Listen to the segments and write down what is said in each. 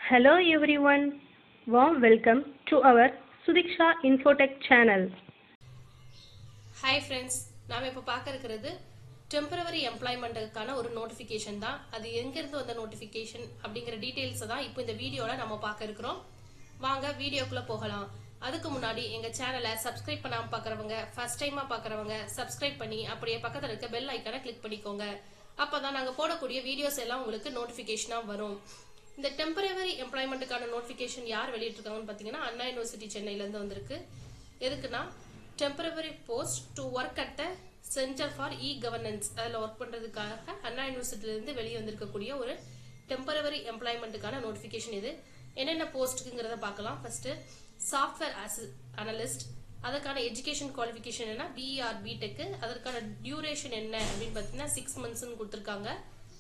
Hello everyone, warm welcome to our Sudiksha Infotech channel. Hi friends நாம் இப்போ பார்க்க இருக்கிறது டெம்பரவரி எம்ப்ளாய்மெண்ட்டுக்கான ஒரு நோட்டிஃபிகேஷன் தான் அது எங்கேருந்து வந்த நோட்டிஃபிகேஷன் அப்படிங்கிற டீட்டெயில்ஸை தான் இப்போ இந்த வீடியோவில் நம்ம பார்க்க இருக்கிறோம் வாங்க வீடியோக்குள்ளே போகலாம் அதுக்கு முன்னாடி எங்கள் சேனலை சப்ஸ்கிரைப் பண்ணாமல் பார்க்குறவங்க ஃபர்ஸ்ட் டைமாக பார்க்குறவங்க சப்ஸ்கிரைப் பண்ணி அப்படியே பக்கத்தில் இருக்க பெல் ஐக்கானை கிளிக் பண்ணிக்கோங்க அப்போ தான் நாங்கள் போடக்கூடிய வீடியோஸ் எல்லாம் உங்களுக்கு நோட்டிஃபிகேஷனாக வரும் இந்த டெம்பரவரி எம்ப்ளாய்மெண்ட்டுக்கான நோட்டிஃபிகேஷன் யார் வெளியிட்டிருக்காங்கன்னு பார்த்தீங்கன்னா அண்ணா யூனிவர்சிட்டி சென்னையிலேருந்து வந்திருக்கு எதுக்குன்னா temporary post to work at the centre for e governance அதில் ஒர்க் பண்ணுறதுக்காக அண்ணா யூனிவர்சிட்டியிலேருந்து வெளியே வந்திருக்கக்கூடிய ஒரு டெம்பரவரி எம்ப்ளாய்மெண்ட்டுக்கான நோட்டிஃபிகேஷன் இது என்னென்ன போஸ்ட்டுங்கிறத பார்க்கலாம் ஃபர்ஸ்ட்டு சாஃப்ட்வேர் அனலிஸ்ட் அதற்கான எஜுகேஷன் குவாலிஃபிகேஷன் என்ன பிஆர் பிடெக்கு அதற்கான டியூரேஷன் என்ன அப்படின்னு பார்த்தீங்கன்னா சிக்ஸ் மந்த்ஸ்னு கொடுத்துருக்காங்க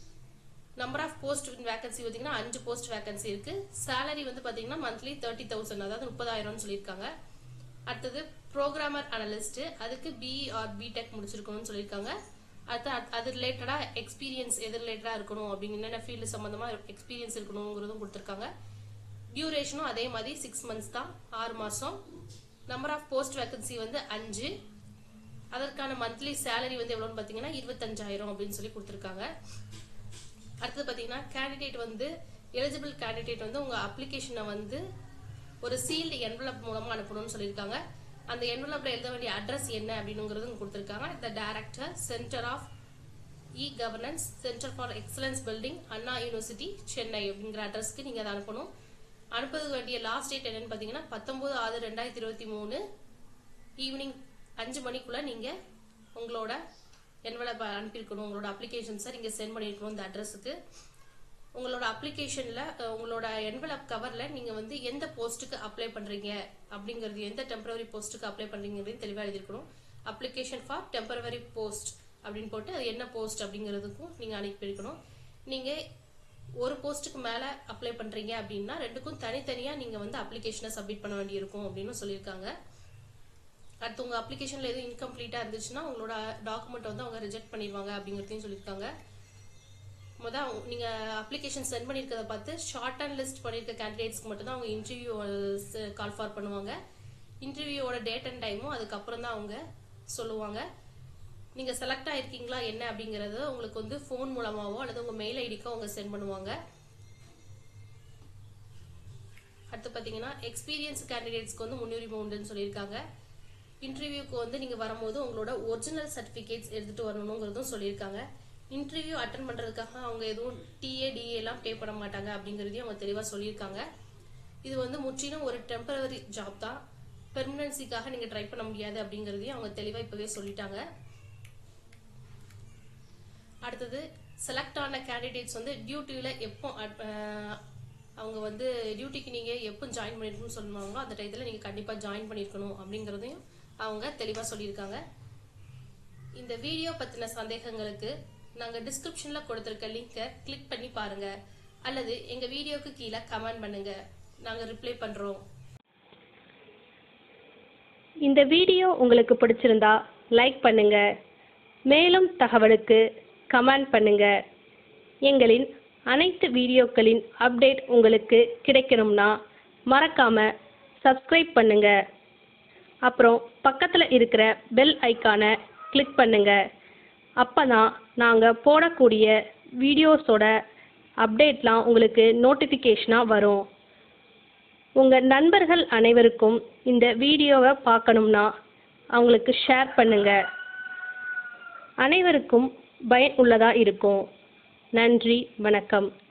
நம்பர் ஆஃப் போஸ்ட் வேகன்சி பார்த்தீங்கன்னா அஞ்சு போஸ்ட் வேகன்சி இருக்கு சேலரி வந்து பார்த்தீங்கன்னா மந்த்லி தேர்ட்டி தௌசண்ட் அதாவது முப்பதாயிரம்னு சொல்லியிருக்காங்க அடுத்தது ப்ரோக்ராமர் அனலிஸ்ட் அதுக்கு பிஇ ஆர் பிடெக் முடிச்சிருக்கணும்னு சொல்லியிருக்காங்க அடுத்து அது- அது ரிலேட்டடாக எக்ஸ்பீரியன்ஸ் எது ரிலேட்டடாக இருக்கணும் அப்படின்னு என்னென்ன ஃபீல்டு சம்மந்தமாக எக்ஸ்பீரியன்ஸ் இருக்கணுங்கிறதும் கொடுத்துருக்காங்க டியூரேஷனும் அதே மாதிரி சிக்ஸ் மந்த்ஸ் தான் ஆறு மாதம் நம்பர் ஆஃப் போஸ்ட் வேகன்சி வந்து அஞ்சு அதற்கான மந்த்லி சேலரி வந்து எவ்வளோன்னு பார்த்தீங்கன்னா இருபத்தஞ்சாயிரம் அப்படின்னு சொல்லி கொடுத்துருக்காங்க அடுத்தது பார்த்தீங்கன்னா கேண்டிடேட் வந்து எலிஜிபிள் கேண்டிடேட் வந்து உங்கள் அப்ளிகேஷனை வந்து ஒரு சீல்டு என்வலப் மூலமாக அனுப்பணும்னு சொல்லியிருக்காங்க அந்த என்வலப்பில் எழுத வேண்டிய அட்ரஸ் என்ன அப்படிங்கிறதும் கொடுத்துருக்காங்க the director centre of e governance centre for excellence building Anna university Chennai அப்படிங்கிற அட்ரஸ்க்கு நீங்கள் அதை அனுப்பணும் அனுப்புறதுக்கு வேண்டிய லாஸ்ட் டேட் என்னன்னு பார்த்தீங்கன்னா பத்தொம்போது ஆறு ரெண்டாயிரத்தி இருபத்தி மூணு ஈவினிங் அஞ்சு மணிக்குள்ள நீங்க உங்களோட என்வலப் அனுப்பியிருக்கணும் உங்களோட அப்ளிகேஷன்ஸை நீங்க சென்ட் பண்ணியிருக்கணும் இந்த அட்ரஸுக்கு உங்களோட அப்ளிகேஷன்ல உங்களோட என்வலப் கவர்ல நீங்க வந்து எந்த போஸ்ட்டுக்கு அப்ளை பண்றீங்க அப்படிங்கிறது எந்த டெம்பரவரி போஸ்ட்டுக்கு அப்ளை பண்றீங்கிறது தெளிவா எழுதிருக்கணும் அப்ளிகேஷன் ஃபார் டெம்பரவரி போஸ்ட் அப்படின்னு போட்டு அது என்ன போஸ்ட் அப்படிங்கிறதுக்கும் நீங்க அனுப்பியிருக்கணும் நீங்க ஒரு போஸ்ட்டுக்கு மேல அப்ளை பண்றீங்க அப்படின்னா ரெண்டுக்கும் தனித்தனியா நீங்க வந்து அப்ளிகேஷனை சப்மிட் பண்ண வேண்டியிருக்கும் அப்படின்னு சொல்லியிருக்காங்க அடுத்து உங்க அப்ளிகேஷன்ல எதுவும் இன்கம்ப்ளீட்டா இருந்துச்சுன்னா உங்களோட டாக்குமெண்ட் வந்து அவங்க ரிஜெக்ட் பண்ணிடுவாங்க அப்படிங்கிறதையும் சொல்லியிருக்காங்க முத அவங்க- நீங்க அப்ளிகேஷன் சென்ட் பண்ணியிருக்கிறத பார்த்து ஷார்ட் அண்ட் லிஸ்ட் பண்ணியிருக்க கேண்டிடேட்ஸ்க்கு மட்டும் தான் அவங்க இன்டர்வியூ கால் ஃபார் பண்ணுவாங்க இன்டர்வியூவோட டேட் அண்ட் டைமும் அதுக்கப்புறம் தான் அவங்க சொல்லுவாங்க நீங்க செலக்ட் ஆயிருக்கீங்களா என்ன அப்படிங்கறது உங்களுக்கு வந்து ஃபோன் மூலமாவோ அல்லது உங்க மெயில் ஐடிக்கோ அவங்க சென்ட் பண்ணுவாங்க அடுத்து பார்த்தீங்கன்னா எக்ஸ்பீரியன்ஸ் கேண்டிடேட்ஸ்க்கு வந்து முன்னுரிமை உண்டுன்னு சொல்லியிருக்காங்க இன்டர்வியூக்கு வந்து நீங்க வரும்போது உங்களோட ஒரிஜினல் சர்டிஃபிகேட்ஸ் எடுத்துட்டு வரணுங்கிறதும் சொல்லியிருக்காங்க இன்டர்வியூ அட்டன் பண்றதுக்காக அவங்க எதுவும் டிஏ டிஏ எல்லாம் பே பண்ண மாட்டாங்க அப்படிங்கறதையும் அவங்க தெளிவா சொல்லியிருக்காங்க இது வந்து முற்றிலும் ஒரு டெம்பரவரி ஜாப் தான் பெர்மனன்சிக்காக நீங்க ட்ரை பண்ண முடியாது அப்படிங்கறதையும் அவங்க தெளிவா இப்பவே சொல்லிட்டாங்க அடுத்தது செலக்ட் ஆன கேண்டிடேட்ஸ் வந்து டியூட்டியில் எப்போ அட்- அஹ் அவங்க வந்து டியூட்டிக்கு நீங்கள் எப்போ ஜாயின் பண்ணிருக்கணும்னு சொல்லுவாங்களோ அந்த டயத்தில் நீங்கள் கண்டிப்பாக ஜாயின் பண்ணியிருக்கணும் அப்படிங்கிறதையும் அவங்க தெளிவாக சொல்லியிருக்காங்க இந்த வீடியோ பற்றின சந்தேகங்களுக்கு நாங்கள் டிஸ்கிரிப்ஷனில் கொடுத்துருக்க லிங்கை கிளிக் பண்ணி பாருங்கள் அல்லது எங்கள் வீடியோக்கு கீழே கமெண்ட் பண்ணுங்கள் நாங்கள் ரிப்ளை பண்ணுறோம் இந்த வீடியோ உங்களுக்கு பிடிச்சிருந்தா லைக் பண்ணுங்க மேலும் தகவலுக்கு கமெண்ட் பண்ணுங்க எங்களின் அனைத்து வீடியோக்களின் அப்டேட் உங்களுக்கு கிடைக்கணும்னா மறக்காம சப்ஸ்கிரைப் பண்ணுங்க அப்புறம் பக்கத்தில் இருக்கிற பெல் ஐக்கானை கிளிக் பண்ணுங்க அப்பதான் நாங்கள் போடக்கூடிய வீடியோஸோட அப்டேட்லாம் உங்களுக்கு நோட்டிஃபிகேஷனாக வரும் உங்கள் நண்பர்கள் அனைவருக்கும் இந்த வீடியோவை பார்க்கணும்னா அவங்களுக்கு ஷேர் பண்ணுங்க அனைவருக்கும் பயனுள்ளதாக இருக்கும் நன்றி வணக்கம்